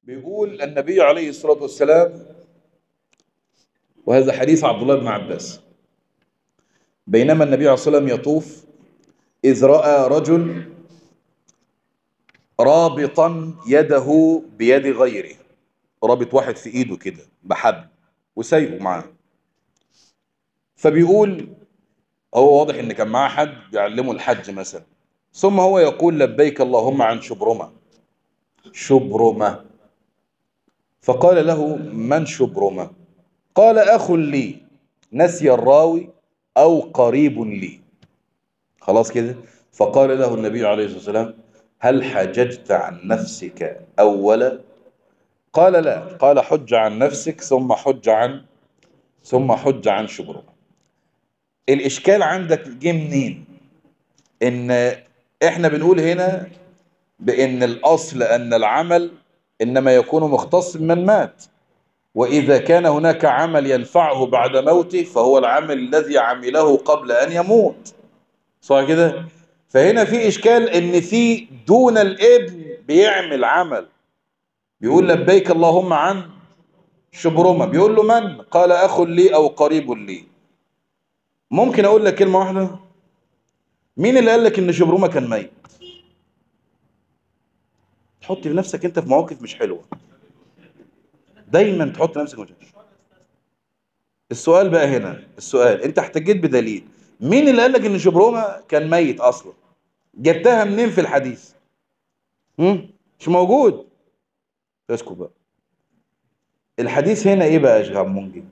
بيقول النبي عليه الصلاة والسلام وهذا حديث عبد الله بن عباس بينما النبي عليه الصلاة والسلام يطوف إذ رأى رجل رابطا يده بيد غيره رابط واحد في ايده كده بحبل وسايقه معاه فبيقول هو واضح ان كان معاه حد بيعلمه الحج مثلا ثم هو يقول لبيك اللهم عن شبرمة شبرمة فقال له من شبرمة قال أخ لي نسي الراوي أو قريب لي خلاص كده فقال له النبي عليه الصلاة والسلام هل حججت عن نفسك أولا قال لا قال حج عن نفسك ثم حج عن ثم حج عن شبرمة الإشكال عندك جه منين إن إحنا بنقول هنا بإن الأصل أن العمل إنما يكون مختص من مات وإذا كان هناك عمل ينفعه بعد موته فهو العمل الذي عمله قبل أن يموت صح كده فهنا في إشكال إن في دون الابن بيعمل عمل بيقول لبيك اللهم عن شبرمة بيقول له من قال أخ لي أو قريب لي ممكن أقول لك كلمة واحدة مين اللي قال لك إن شبرمة كان ميت تحط نفسك أنت في مواقف مش حلوة دايما تحط نفسك في مواقف السؤال بقى هنا السؤال أنت احتجيت بدليل مين اللي قال لك إن شبرمة كان ميت أصلا جبتها منين في الحديث هم؟ مش موجود اسكت بقى الحديث هنا ايه بقى يا شيخ منجي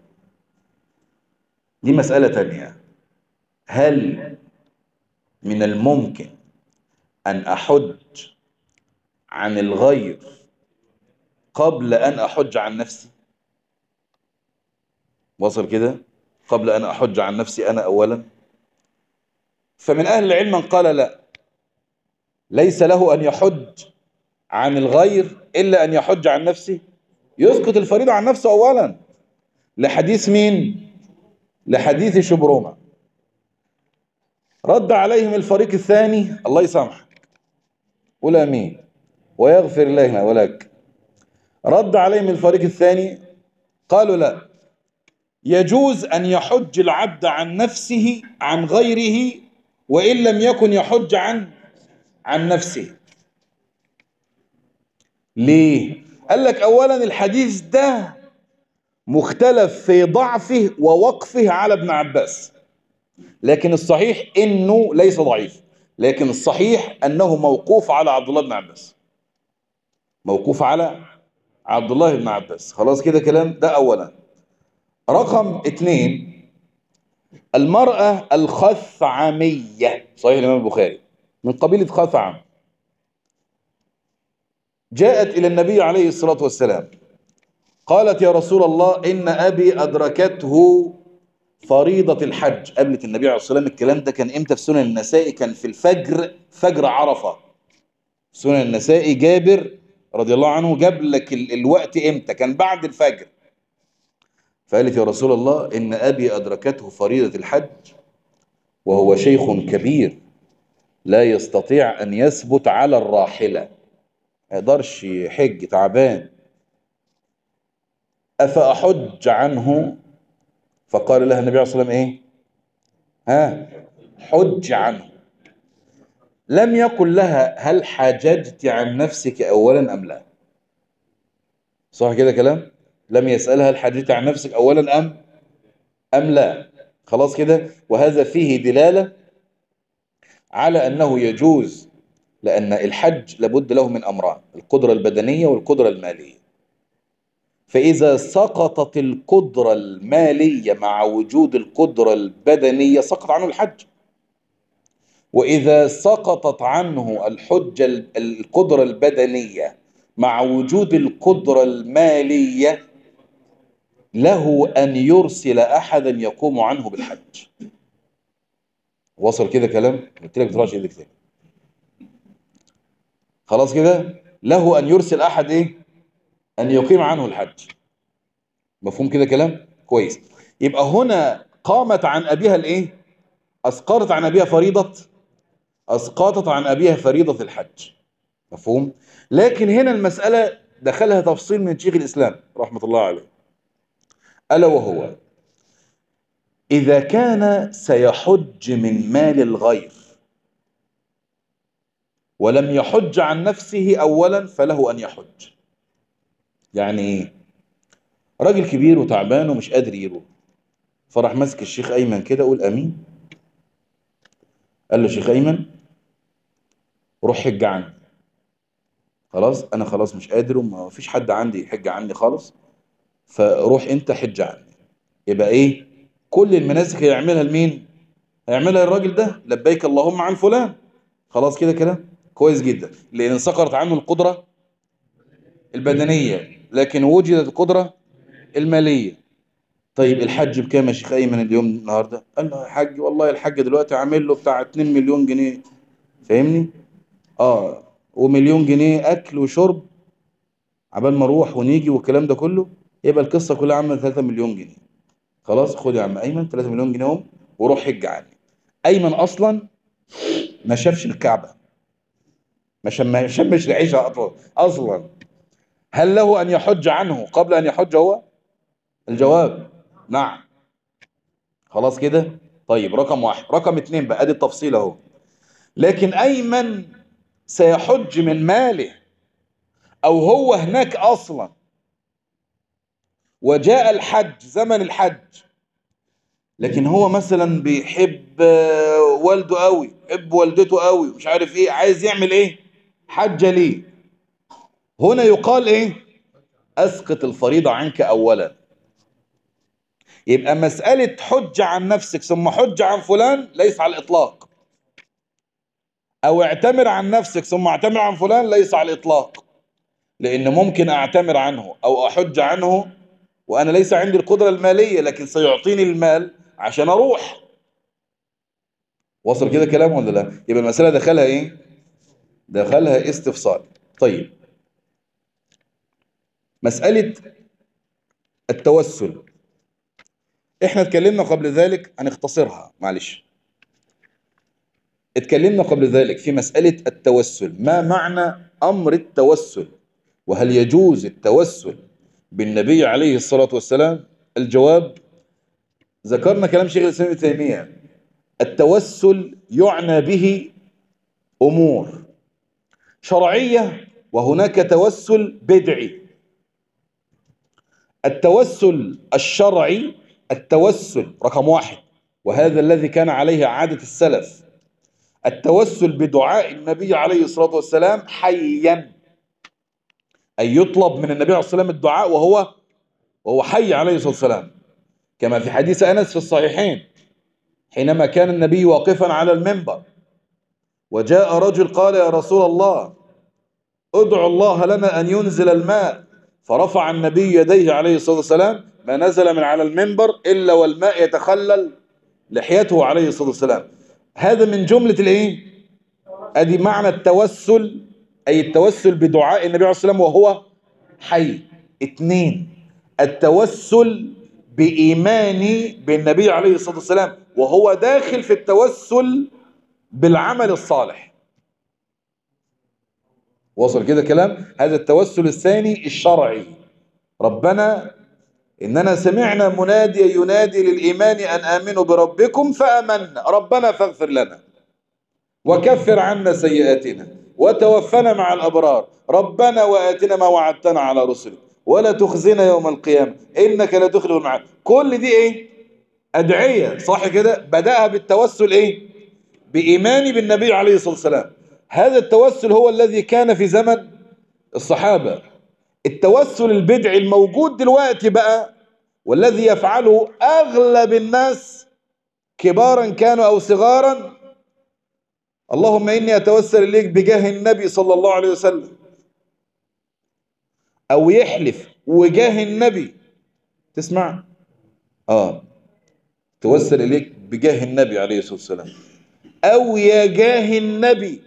دي مسألة تانية هل من الممكن أن أحج عن الغير قبل أن أحج عن نفسي وصل كده قبل أن أحج عن نفسي أنا أولا فمن أهل العلم من قال لا ليس له أن يحج عن الغير إلا أن يحج عن نفسه يسقط الفريضة عن نفسه أولا لحديث مين لحديث شبرومة رد عليهم الفريق الثاني الله يسامحك قول امين ويغفر لنا ولك رد عليهم الفريق الثاني قالوا لا يجوز أن يحج العبد عن نفسه عن غيره وإن لم يكن يحج عن عن نفسه ليه قال لك اولا الحديث ده مختلف في ضعفه ووقفه على ابن عباس لكن الصحيح انه ليس ضعيف لكن الصحيح انه موقوف على عبد الله بن عباس موقوف على عبد الله بن عباس خلاص كده كلام ده اولا رقم اتنين المرأة الخثعمية صحيح الامام البخاري من قبيلة خثعم جاءت إلى النبي عليه الصلاة والسلام قالت يا رسول الله إن أبي أدركته فريضة الحج قبلت النبي عليه الصلاة والسلام الكلام ده كان إمتى في سنن النسائي كان في الفجر فجر عرفة سنن النسائي جابر رضي الله عنه جاب لك ال الوقت إمتى كان بعد الفجر فقالت يا رسول الله إن أبي أدركته فريضة الحج وهو شيخ كبير لا يستطيع أن يثبت على الراحلة ما يقدرش يحج تعبان أفأحج عنه فقال لها النبي عليه الصلاة والسلام إيه ها حج عنه لم يقل لها هل حاججت عن نفسك أولا أم لا صح كده كلام لم يسألها هل حاججت عن نفسك أولا أم أم لا خلاص كده وهذا فيه دلالة على أنه يجوز لأن الحج لابد له من أمران القدرة البدنية والقدرة المالية فإذا سقطت القدرة المالية مع وجود القدرة البدنية سقط عنه الحج وإذا سقطت عنه الحجة القدرة البدنية مع وجود القدرة المالية له أن يرسل أحدا يقوم عنه بالحج وصل كده كلام قلت لك بتراجع ايدك تاني خلاص كده له أن يرسل أحد إيه أن يقيم عنه الحج مفهوم كده كلام كويس يبقى هنا قامت عن أبيها الإيه أسقطت عن أبيها فريضة أسقطت عن أبيها فريضة الحج مفهوم لكن هنا المسألة دخلها تفصيل من شيخ الإسلام رحمة الله عليه ألا وهو إذا كان سيحج من مال الغير ولم يحج عن نفسه أولا فله أن يحج يعني إيه راجل كبير وتعبان ومش قادر يروح فراح ماسك الشيخ أيمن كده قول أمين قال له شيخ أيمن روح حج عني خلاص أنا خلاص مش قادر وما فيش حد عندي يحج عني خالص فروح أنت حج عني يبقى إيه كل المناسك هيعملها لمين هيعملها الراجل ده لبيك اللهم عن فلان خلاص كده كده كويس جدا لأن سقطت عنه القدرة البدنية لكن وجدت القدرة المالية طيب الحج بكام يا شيخ أيمن اليوم النهاردة قال له يا حاج والله الحج دلوقتي عامل له بتاع 2 مليون جنيه فاهمني اه ومليون جنيه أكل وشرب عبال ما اروح ونيجي والكلام ده كله يبقى القصة كلها عامله 3 مليون جنيه خلاص خد يا عم أيمن 3 مليون جنيه اهم وروح حج عني أيمن أصلا ما شافش الكعبة ما شم- ما شمش ريحها أصلا أصلا هل له أن يحج عنه قبل أن يحج هو الجواب نعم خلاص كده طيب رقم واحد رقم اتنين بقى ادي التفصيل اهو لكن ايمن سيحج من ماله او هو هناك اصلا وجاء الحج زمن الحج لكن هو مثلا بيحب آه، والده قوي يحب والدته قوي مش عارف ايه عايز يعمل ايه حج ليه هنا يقال ايه اسقط الفريضة عنك اولا يبقى مسألة حج عن نفسك ثم حج عن فلان ليس على الإطلاق أو اعتمر عن نفسك ثم اعتمر عن فلان ليس على الإطلاق لأن ممكن أعتمر عنه أو أحج عنه وأنا ليس عندي القدرة المالية لكن سيعطيني المال عشان أروح وصل كده كلام ولا لا يبقى المسألة دخلها إيه دخلها استفصال طيب مسألة التوسل احنا اتكلمنا قبل ذلك هنختصرها معلش اتكلمنا قبل ذلك في مسألة التوسل ما معنى أمر التوسل وهل يجوز التوسل بالنبي عليه الصلاة والسلام الجواب ذكرنا كلام شيخ الإسلام ابن تيمية التوسل يعنى به أمور شرعية وهناك توسل بدعي التوسل الشرعي التوسل رقم واحد وهذا الذي كان عليه عادة السلف التوسل بدعاء النبي عليه الصلاة والسلام حيا أي يطلب من النبي عليه الصلاة والسلام الدعاء وهو وهو حي عليه الصلاة والسلام كما في حديث أنس في الصحيحين حينما كان النبي واقفا على المنبر وجاء رجل قال يا رسول الله ادعو الله لنا أن ينزل الماء فرفع النبي يديه عليه الصلاة والسلام ما نزل من على المنبر إلا والماء يتخلل لحيته عليه الصلاة والسلام هذا من جملة الايه ادي معنى التوسل اي التوسل بدعاء النبي عليه الصلاة والسلام وهو حي اتنين التوسل بإيماني بالنبي عليه الصلاة والسلام وهو داخل في التوسل بالعمل الصالح وصل كده كلام هذا التوسل الثاني الشرعي ربنا إننا سمعنا مناديا ينادي للإيمان أن آمنوا بربكم فآمنا ربنا فاغفر لنا وكفر عنا سيئاتنا وتوفنا مع الأبرار ربنا وآتنا ما وعدتنا على رسلك ولا تخزنا يوم القيامة إنك لا تخلف الميعاد كل دي إيه أدعية صح كده بدأها بالتوسل إيه بإيماني بالنبي عليه الصلاة والسلام هذا التوسل هو الذي كان في زمن الصحابة التوسل البدعي الموجود دلوقتي بقى والذي يفعله أغلب الناس كبارا كانوا أو صغارا اللهم إني أتوسل إليك بجاه النبي صلى الله عليه وسلم أو يحلف وجاه النبي تسمع آه توسل إليك بجاه النبي عليه الصلاة والسلام أو يا جاه النبي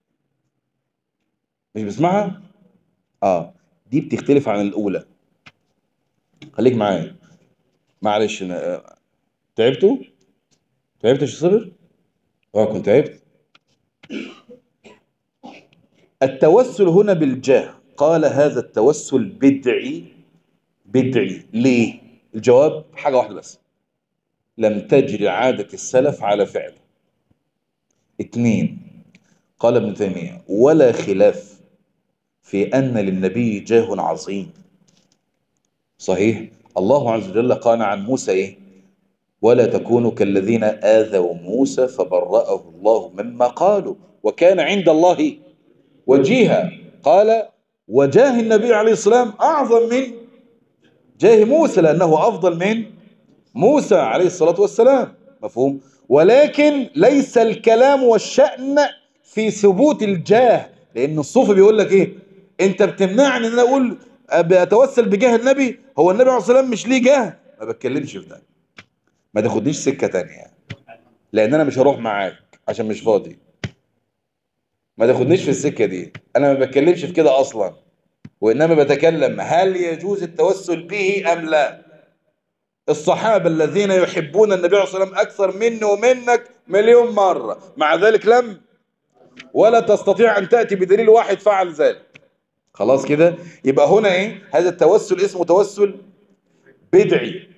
مش بسمعها آه دي بتختلف عن الأولى خليك معايا معلش أنا تعبتوا تعبت يا شيخ صبر اه كنت تعبت التوسل هنا بالجاه قال هذا التوسل بدعي بدعي ليه الجواب حاجة واحدة بس لم تجري عادة السلف على فعله اثنين قال ابن تيمية ولا خلاف في أن للنبي جاه عظيم صحيح الله عز وجل قال عن موسى إيه ولا تكونوا كالذين آذوا موسى فبرأه الله مما قالوا وكان عند الله وجيها قال وجاه النبي عليه السلام أعظم من جاه موسى لأنه أفضل من موسى عليه الصلاة والسلام مفهوم ولكن ليس الكلام والشأن في ثبوت الجاه لأن الصوفي بيقول لك إيه أنت بتمنعني أن أنا أقول بتوسل بجاه النبي هو النبي عليه الصلاة والسلام مش ليه جاه ما بتكلمش في ده ما تاخدنيش سكة تانية لأن أنا مش هروح معاك عشان مش فاضي ما تاخدنيش في السكة دي أنا ما بتكلمش في كده أصلا وإنما بتكلم هل يجوز التوسل به أم لا الصحابة الذين يحبون النبي عليه الصلاة والسلام أكثر مني ومنك مليون مرة مع ذلك لم ولا تستطيع أن تأتي بدليل واحد فعل ذلك خلاص كده يبقى هنا إيه هذا التوسل اسمه توسل بدعي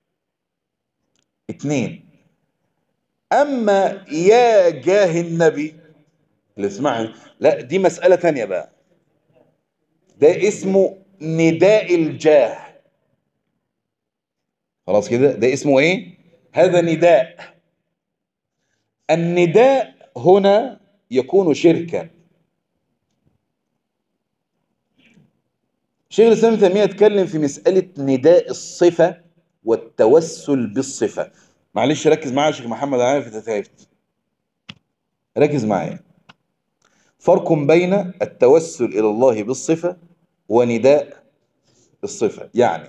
اتنين أما يا جاه النبي اللي اسمعني لا دي مسألة تانية بقى ده اسمه نداء الجاه خلاص كده ده اسمه ايه هذا نداء النداء هنا يكون شركا شيخ الاسلام ابن تيميه اتكلم في مساله نداء الصفه والتوسل بالصفه معلش ركز معايا يا شيخ محمد انا عارف انت تعبت ركز معايا فرق بين التوسل الى الله بالصفه ونداء الصفه يعني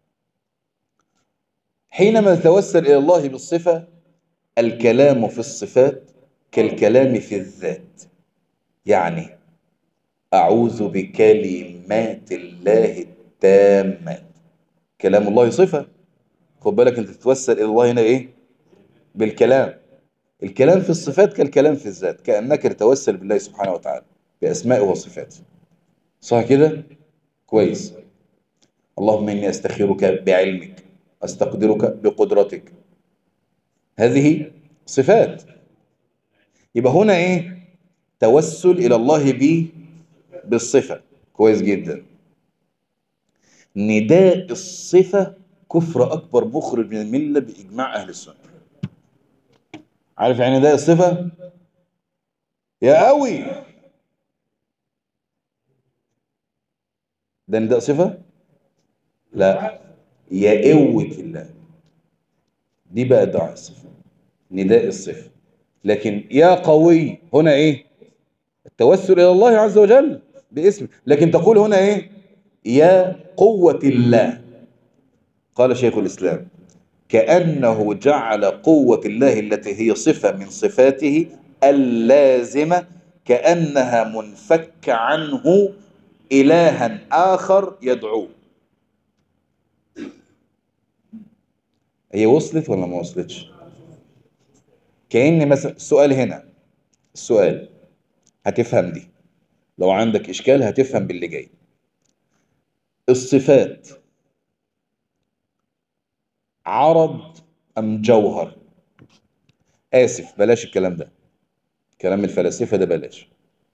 حينما نتوسل إلى الله بالصفة الكلام في الصفات كالكلام في الذات يعني أعوذ بكلمات الله التامات كلام الله صفة خد بالك أنت تتوسل إلى الله هنا إيه بالكلام الكلام في الصفات كالكلام في الذات كأنك تتوسل بالله سبحانه وتعالى بأسمائه وصفاته صح كده كويس اللهم إني أستخيرك بعلمك أستقدرك بقدرتك هذه صفات يبقى هنا إيه توسل إلى الله به بالصفة كويس جدا نداء الصفة كفر أكبر مخرج من الملة بإجماع أهل السنة عارف يعني نداء الصفة يا قوي ده نداء صفة لا يا قوة الله دي بقى دعاء الصفة نداء الصفة لكن يا قوي هنا ايه التوسل الى الله عز وجل باسم لكن تقول هنا ايه يا قوة الله قال شيخ الاسلام كأنه جعل قوة الله التي هي صفة من صفاته اللازمة كأنها منفك عنه إلها آخر يدعوه هي وصلت ولا ما وصلتش كأن مثلا السؤال هنا السؤال هتفهم دي لو عندك إشكال هتفهم باللي جاي الصفات عرض أم جوهر آسف بلاش الكلام ده كلام الفلاسفة ده بلاش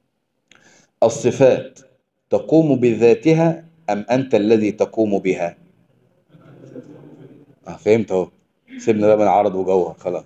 الصفات تقوم بذاتها أم أنت الذي تقوم بها اه فهمت اهو سيبنا بقى من عرض وجوهر خلاص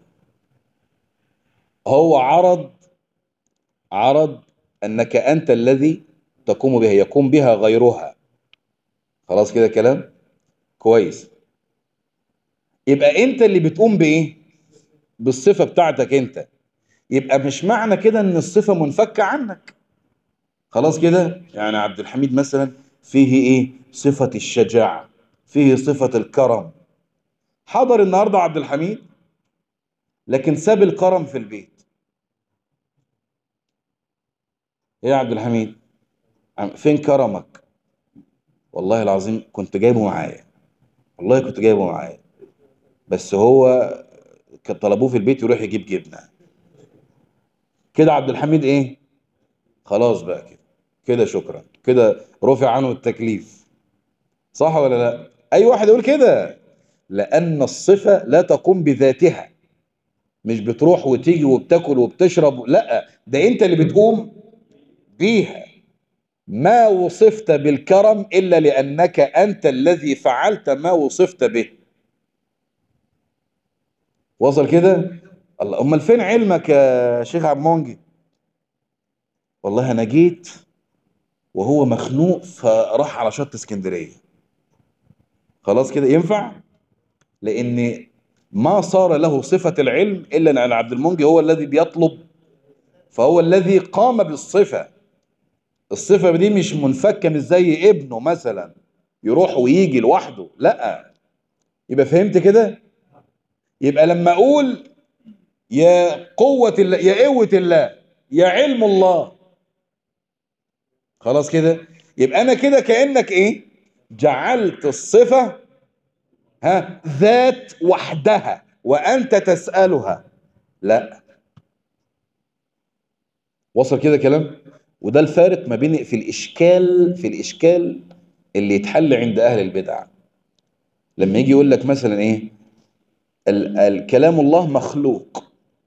هو عرض عرض انك انت الذي تقوم بها يقوم بها غيرها خلاص كده كلام كويس يبقى انت اللي بتقوم بايه بالصفة بتاعتك انت يبقى مش معنى كده ان الصفة منفكة عنك خلاص كده يعني عبد الحميد مثلا فيه ايه صفة الشجاعة فيه صفة الكرم حضر النهاردة عبد الحميد لكن ساب الكرم في البيت ايه يا عبد الحميد فين كرمك والله العظيم كنت جايبه معايا والله كنت جايبه معايا بس هو كان طلبوه في البيت يروح يجيب جبنه كده عبد الحميد ايه خلاص بقى كده كده شكرا كده رفع عنه التكليف صح ولا لا اي واحد يقول كده لان الصفة لا تقوم بذاتها مش بتروح وتيجي وبتاكل وبتشرب لا ده انت اللي بتقوم بيها ما وصفت بالكرم الا لانك انت الذي فعلت ما وصفت به وصل كده الله امال فين علمك يا شيخ عبد المنجي والله انا جيت وهو مخنوق فراح على شط اسكندريه خلاص كده ينفع لان ما صار له صفه العلم الا ان عبد المنجي هو الذي بيطلب فهو الذي قام بالصفه الصفه دي مش منفكه مش زي ابنه مثلا يروح ويجي لوحده لا يبقى فهمت كده يبقى لما اقول يا قوه الله يا قوه الله يا علم الله خلاص كده يبقى انا كده كانك ايه جعلت الصفه ها ذات وحدها وانت تسالها لا وصل كده كلام وده الفارق ما بين في الاشكال في الاشكال اللي يتحل عند اهل البدع لما يجي يقول لك مثلا ايه ال- الكلام الله مخلوق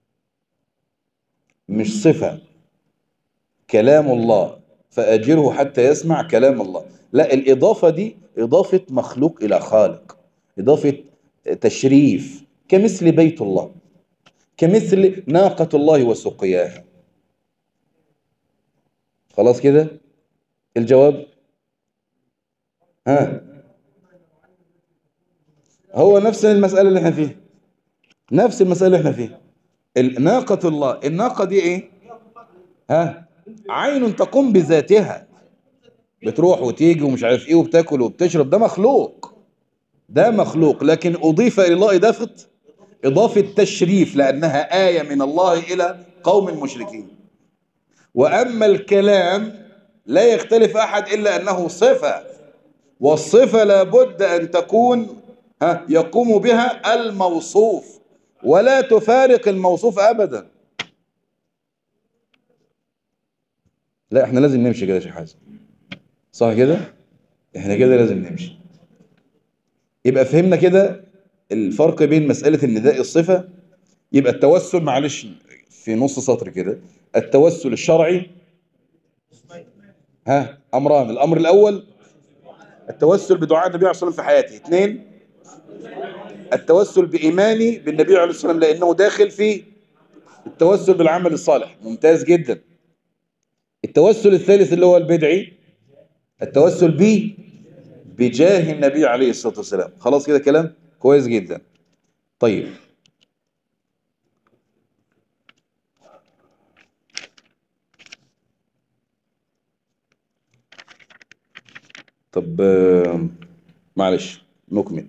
مش صفه كلام الله فأجره حتى يسمع كلام الله لا الإضافة دي إضافة مخلوق إلى خالق إضافة تشريف كمثل بيت الله كمثل ناقة الله وسقياها خلاص كده الجواب ها هو نفس المسألة اللي احنا فيها نفس المسألة اللي احنا فيها ناقة الله الناقة دي ايه ها عين تقوم بذاتها بتروح وتيجي ومش عارف ايه وبتاكل وبتشرب ده مخلوق ده مخلوق لكن اضيف الى الله اضافه اضافه تشريف لانها ايه من الله الى قوم مشركين واما الكلام لا يختلف احد الا انه صفه والصفه لابد ان تكون ها يقوم بها الموصوف ولا تفارق الموصوف ابدا لا احنا لازم نمشي كده يا شيخ حازم صح كده احنا كده لازم نمشي يبقى فهمنا كده الفرق بين مسألة النداء الصفة يبقى التوسل معلش في نص سطر كده التوسل الشرعي ها أمران الأمر الأول التوسل بدعاء النبي عليه الصلاة والسلام في حياته اثنين التوسل بإيماني بالنبي عليه الصلاة والسلام لأنه داخل في التوسل بالعمل الصالح ممتاز جدا التوسل الثالث اللي هو البدعي التوسل به بجاه النبي عليه الصلاة والسلام خلاص كده كلام كويس جدا طيب طب آه، معلش نكمل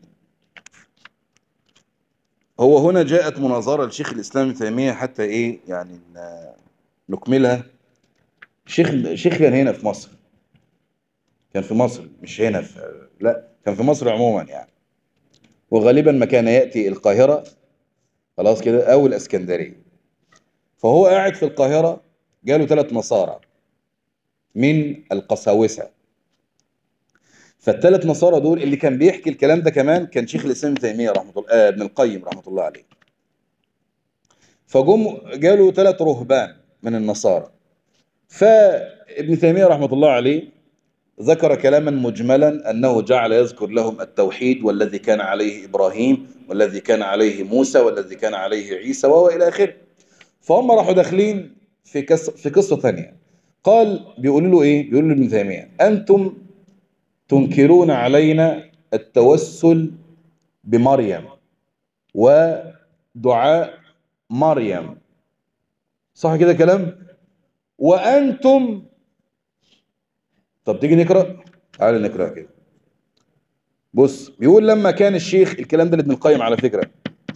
هو هنا جاءت مناظرة لشيخ الإسلام ابن تيمية حتى إيه يعني ن- نكملها شيخ شيخ كان هنا في مصر كان في مصر مش هنا في لا كان في مصر عموما يعني وغالبا ما كان يأتي القاهرة خلاص كده أو الإسكندرية فهو قاعد في القاهرة جاله ثلاث نصارى من القساوسة فالثلاث نصارى دول اللي كان بيحكي الكلام ده كمان كان شيخ الإسلام ابن تيمية رحمة الله آه ابن القيم رحمة الله عليه فجم جاله ثلاث رهبان من النصارى فابن تيمية رحمة الله عليه ذكر كلاما مجملا أنه جعل يذكر لهم التوحيد والذي كان عليه إبراهيم والذي كان عليه موسى والذي كان عليه عيسى وهو إلى آخره فهم راحوا داخلين في قصة في قصة ثانية قال بيقولوا له إيه بيقولوا له ابن تيمية أنتم تنكرون علينا التوسل بمريم ودعاء مريم صح كده كلام وأنتم طب تيجي نقرأ تعالى نقرأ كده بص بيقول لما كان الشيخ الكلام ده لابن القيم على فكرة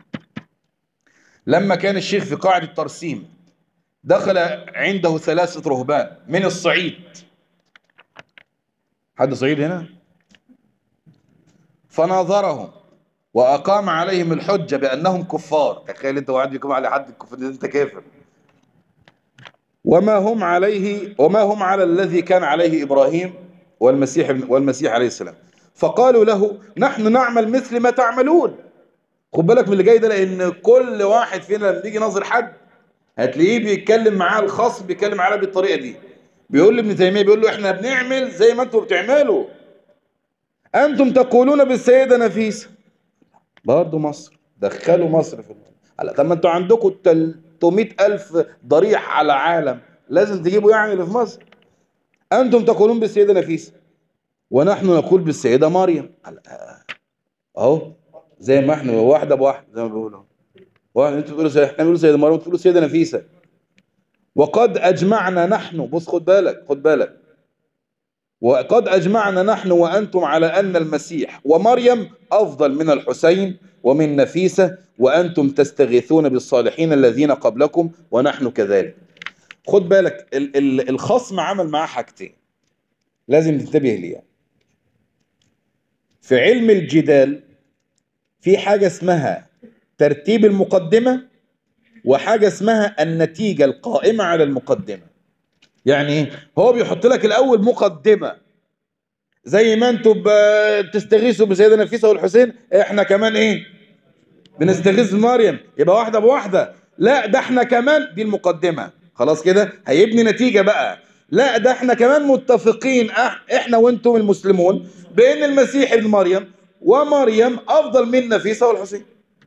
لما كان الشيخ في قاعدة ترسيم دخل عنده ثلاثة رهبان من الصعيد حد صعيد هنا فناظرهم وأقام عليهم الحجة بأنهم كفار تخيل أنت واحد يقوم على حد الكفر ده أنت كافر وما هم عليه وما هم على الذي كان عليه إبراهيم والمسيح والمسيح عليه السلام فقالوا له نحن نعمل مثل ما تعملون خد بالك من اللي جاي ده لأن كل واحد فينا لما بيجي ناظر حد هتلاقيه بيتكلم معاه الخاص بيتكلم معاه بالطريقة دي بيقول لابن تيمية بيقول له احنا بنعمل زي ما انتم بتعملوا انتم تقولون بالسيدة نفيسة برضه مصر دخلوا مصر في هلا طب ما انتوا عندكم 300 ألف ضريح على عالم لازم تجيبوا يعني اللي في مصر أنتم تقولون بالسيدة نفيسة ونحن نقول بالسيدة مريم أهو زي ما احنا واحدة بواحدة زي ما بيقولوا واحد انتوا بتقولوا سيدة احنا بنقول سيدة مريم بتقولوا سيدة نفيسة وقد أجمعنا نحن بص خد بالك خد بالك وقد أجمعنا نحن وأنتم على أن المسيح ومريم أفضل من الحسين ومن نفيسة وأنتم تستغيثون بالصالحين الذين قبلكم ونحن كذلك خد بالك ال ال الخصم عمل معاه حاجتين لازم تنتبه ليها في علم الجدال في حاجة اسمها ترتيب المقدمة وحاجة اسمها النتيجة القائمة على المقدمة يعني ايه هو بيحط لك الاول مقدمة زي ما انتم بتستغيثوا بسيدنا نفيسة والحسين احنا كمان ايه بنستغيث بمريم يبقى واحدة بواحدة لا ده احنا كمان دي المقدمة خلاص كده هيبني نتيجة بقى لا ده احنا كمان متفقين احنا وانتم المسلمون بان المسيح ابن مريم ومريم افضل من نفيسة والحسين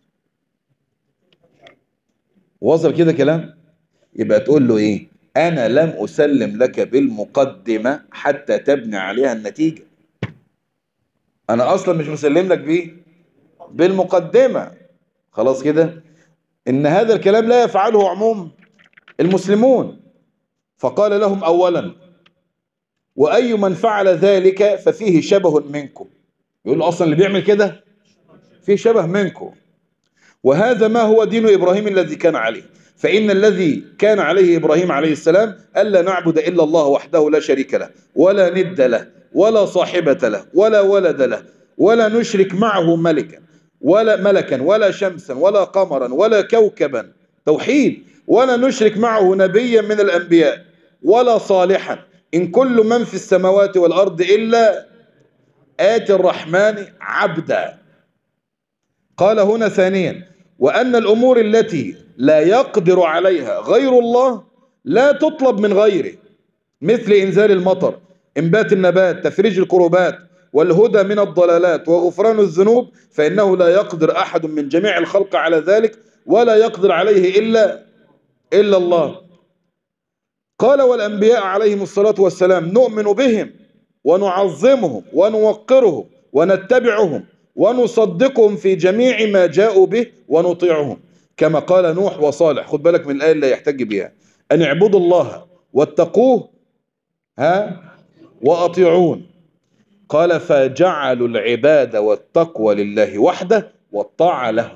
وصل كده كلام يبقى تقول له ايه انا لم اسلم لك بالمقدمة حتى تبني عليها النتيجة انا اصلا مش مسلم لك بيه بالمقدمة خلاص كده ان هذا الكلام لا يفعله عموم المسلمون فقال لهم اولا واي من فعل ذلك ففيه شبه منكم يقول اصلا اللي بيعمل كده فيه شبه منكم وهذا ما هو دين ابراهيم الذي كان عليه فإن الذي كان عليه إبراهيم عليه السلام ألا نعبد إلا الله وحده لا شريك له ولا ند له ولا صاحبة له ولا ولد له ولا نشرك معه ملكا ولا ملكا ولا شمسا ولا قمرا ولا كوكبا توحيد ولا نشرك معه نبيا من الأنبياء ولا صالحا إن كل من في السماوات والأرض إلا آتي الرحمن عبدا قال هنا ثانيا وأن الأمور التي لا يقدر عليها غير الله لا تطلب من غيره مثل إنزال المطر إنبات النبات تفريج الكروبات والهدى من الضلالات وغفران الذنوب فإنه لا يقدر أحد من جميع الخلق على ذلك ولا يقدر عليه إلا إلا الله قال والأنبياء عليهم الصلاة والسلام نؤمن بهم ونعظمهم ونوقرهم ونتبعهم ونصدقهم في جميع ما جاءوا به ونطيعهم كما قال نوح وصالح خد بالك من الآية اللي يحتج بها أن اعبدوا الله واتقوه ها وأطيعون قال فجعلوا العبادة والتقوى لله وحده والطاعة له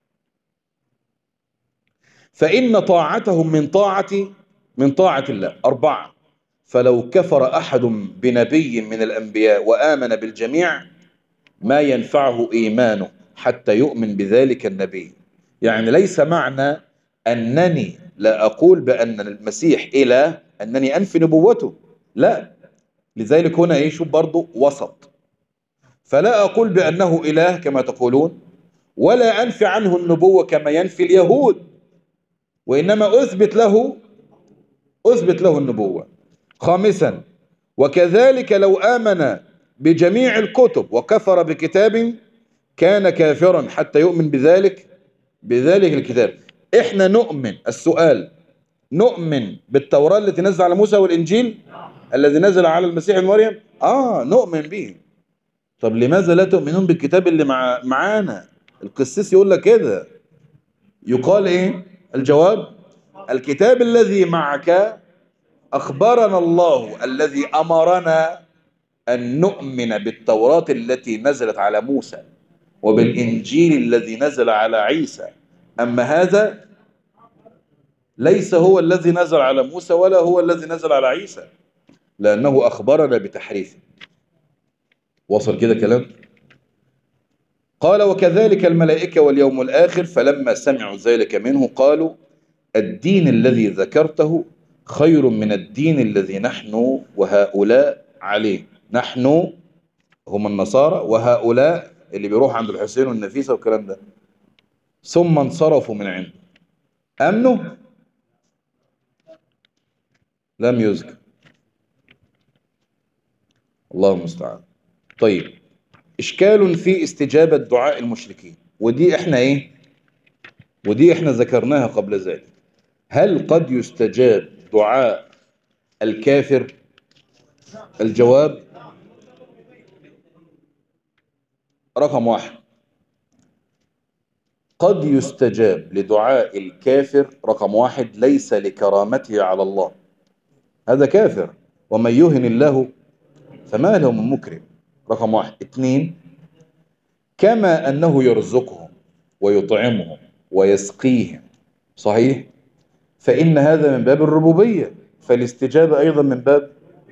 فإن طاعتهم من طاعة من طاعة الله أربعة فلو كفر أحد بنبي من الأنبياء وآمن بالجميع ما ينفعه إيمانه حتى يؤمن بذلك النبي يعني ليس معنى أنني لا أقول بأن المسيح إله أنني أنفي نبوته لا لذلك هنا يشوف برضه وسط فلا أقول بأنه إله كما تقولون ولا أنفي عنه النبوة كما ينفي اليهود وإنما أثبت له أثبت له النبوة خامسا وكذلك لو آمن بجميع الكتب وكفر بكتاب كان كافرا حتى يؤمن بذلك بذلك الكتاب احنا نؤمن السؤال نؤمن بالتوراة التي نزل على موسى والإنجيل الذي نزل على المسيح مريم آه نؤمن به طب لماذا لا تؤمنون بالكتاب اللي مع معانا القسيس يقول لك كده يقال ايه الجواب الكتاب الذي معك أخبرنا الله الذي أمرنا أن نؤمن بالتوراة التي نزلت على موسى وبالإنجيل الذي نزل على عيسى أما هذا ليس هو الذي نزل على موسى ولا هو الذي نزل على عيسى لأنه أخبرنا بتحريفه وصل كده كلام قال وكذلك الملائكة واليوم الآخر فلما سمعوا ذلك منه قالوا الدين الذي ذكرته خير من الدين الذي نحن وهؤلاء عليه نحن هم النصارى وهؤلاء اللي بيروح عند الحسين والنفيسة والكلام ده ثم انصرفوا من عنده أمنوا لم يذكر الله المستعان طيب إشكال في استجابة دعاء المشركين ودي احنا ايه ودي احنا ذكرناها قبل ذلك هل قد يستجاب دعاء الكافر الجواب رقم واحد قد يستجاب لدعاء الكافر رقم واحد ليس لكرامته على الله هذا كافر ومن يهن الله فما له من مكرم رقم واحد اثنين كما أنه يرزقهم ويطعمهم ويسقيهم صحيح فإن هذا من باب الربوبية فالاستجابة أيضا من باب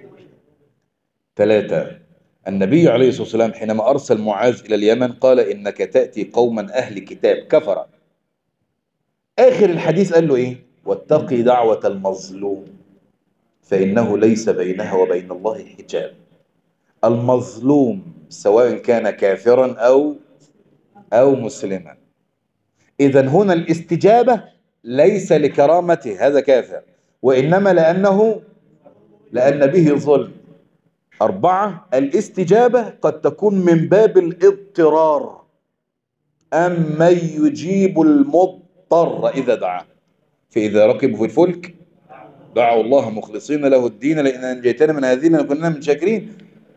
ثلاثة النبي عليه الصلاة والسلام حينما أرسل معاذ إلى اليمن قال إنك تأتي قوما أهل كتاب كفر آخر الحديث قال له إيه واتقي دعوة المظلوم فإنه ليس بينها وبين الله حجاب المظلوم سواء كان كافرا أو أو مسلما إذا هنا الاستجابة ليس لكرامته هذا كافر وإنما لأنه لأن به ظلم أربعة الاستجابة قد تكون من باب الاضطرار أما يجيب المضطر إذا دعا فإذا ركبوا في الفلك دعوا الله مخلصين له الدين لئن أنجيتنا من هذه لنكوننا من شاكرين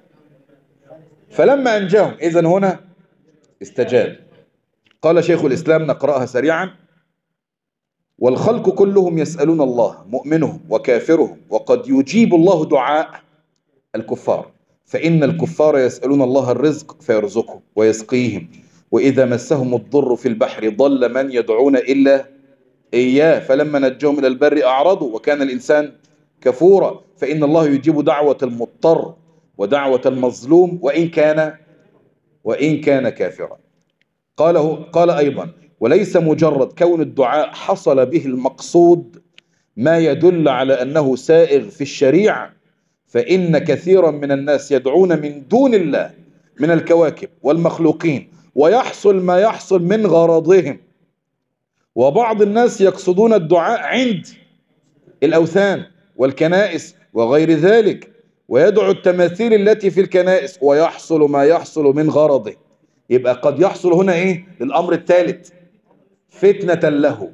فلما أنجاهم إذا هنا استجاب قال شيخ الإسلام نقرأها سريعا والخلق كلهم يسألون الله مؤمنهم وكافرهم وقد يجيب الله دعاء الكفار فإن الكفار يسألون الله الرزق فيرزقهم ويسقيهم وإذا مسهم الضر في البحر ضل من يدعون إلا إياه فلما نجهم إلى البر أعرضوا وكان الإنسان كفورا فإن الله يجيب دعوة المضطر ودعوة المظلوم وإن كان وإن كان كافرا قاله قال أيضا وليس مجرد كون الدعاء حصل به المقصود ما يدل على أنه سائغ في الشريعة فإن كثيرا من الناس يدعون من دون الله من الكواكب والمخلوقين ويحصل ما يحصل من غرضهم وبعض الناس يقصدون الدعاء عند الأوثان والكنائس وغير ذلك ويدعو التماثيل التي في الكنائس ويحصل ما يحصل من غرضه يبقى قد يحصل هنا ايه للأمر الثالث فتنة له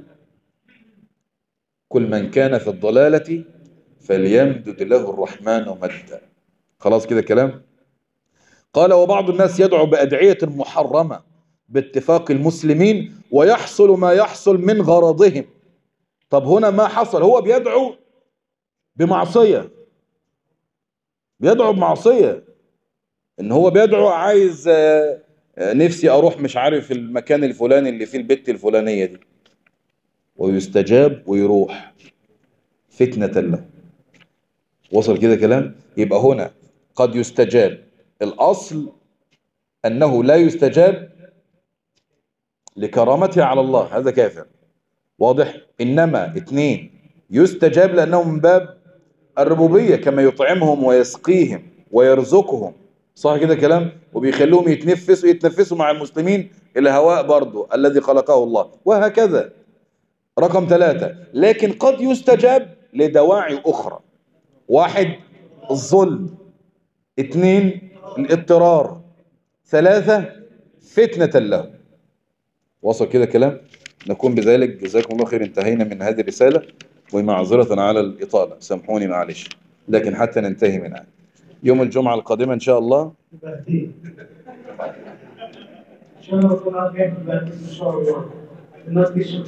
كل من كان في الضلالة فليمدد له الرحمن مدا خلاص كده كلام قال وبعض الناس يدعو بأدعية محرمة باتفاق المسلمين ويحصل ما يحصل من غرضهم طب هنا ما حصل هو بيدعو بمعصية بيدعو بمعصية ان هو بيدعو عايز آه، آه، نفسي اروح مش عارف المكان الفلاني اللي فيه البت الفلانية دي ويستجاب ويروح فتنة له وصل كده كلام يبقى هنا قد يستجاب الأصل أنه لا يستجاب لكرامته على الله هذا كافر واضح إنما اثنين يستجاب لأنه من باب الربوبية كما يطعمهم ويسقيهم ويرزقهم صح كده كلام وبيخلوهم يتنفسوا يتنفسوا مع المسلمين الهواء برضو الذي خلقه الله وهكذا رقم ثلاثة لكن قد يستجاب لدواعي أخرى واحد الظلم اثنين الاضطرار ثلاثة فتنة له وصل كده كلام نكون بذلك جزاكم الله خير انتهينا من هذه الرسالة ومعذرة على الإطالة سامحوني معلش لكن حتى ننتهي منها يوم الجمعة القادمة إن شاء الله عشان لو طلعت جاي في البلد ان شاء الله الناس دي